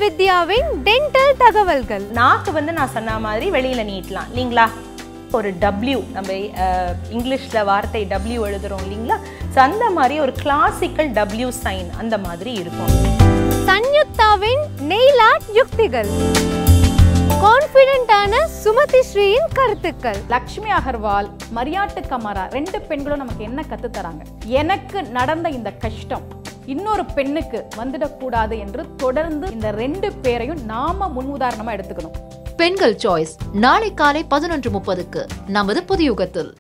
வித்யாவின் dental தகவல்கள் நாக்கு வந்து நான் சொன்ன மாதிரி வெளியில நீட்டலாம் இல்லைங்களா ஒரு டபிள்யூ நம்ம அஹ், இங்கிலீஷ்ல வார்த்தை டபிள்யூ எழுதுறோம் இல்லைங்களா ஸோ அந்த மாதிரி ஒரு கிளாசிக்கல் டபிள்யூ சைன் அந்த மாதிரி இருக்கும் சன்யுக்தாவின் நெயில் ஆர்ட் யுக்திகள் கான்ஃபிடென்ட்டான சுமதி ஸ்ரீயின் கருத்துக்கள் லக்ஷ்மி அகர்வால் மரியாட்டு கமரா ரெண்டு பெண்களும் நமக்கு என்ன கத்து தராங்க எனக்கு நடந்த இந்த கஷ்டம் இன்னொரு பெண்ணுக்கு வந்துடக்கூடாது என்று தொடர்ந்து இந்த ரெண்டு பேரையும் நாம முன் உதாரணமா எடுத்துக்கணும் பெண்கள் சாய்ஸ் நாளை காலை பதினொன்று முப்பதுக்கு நமது புதியுகத்தில்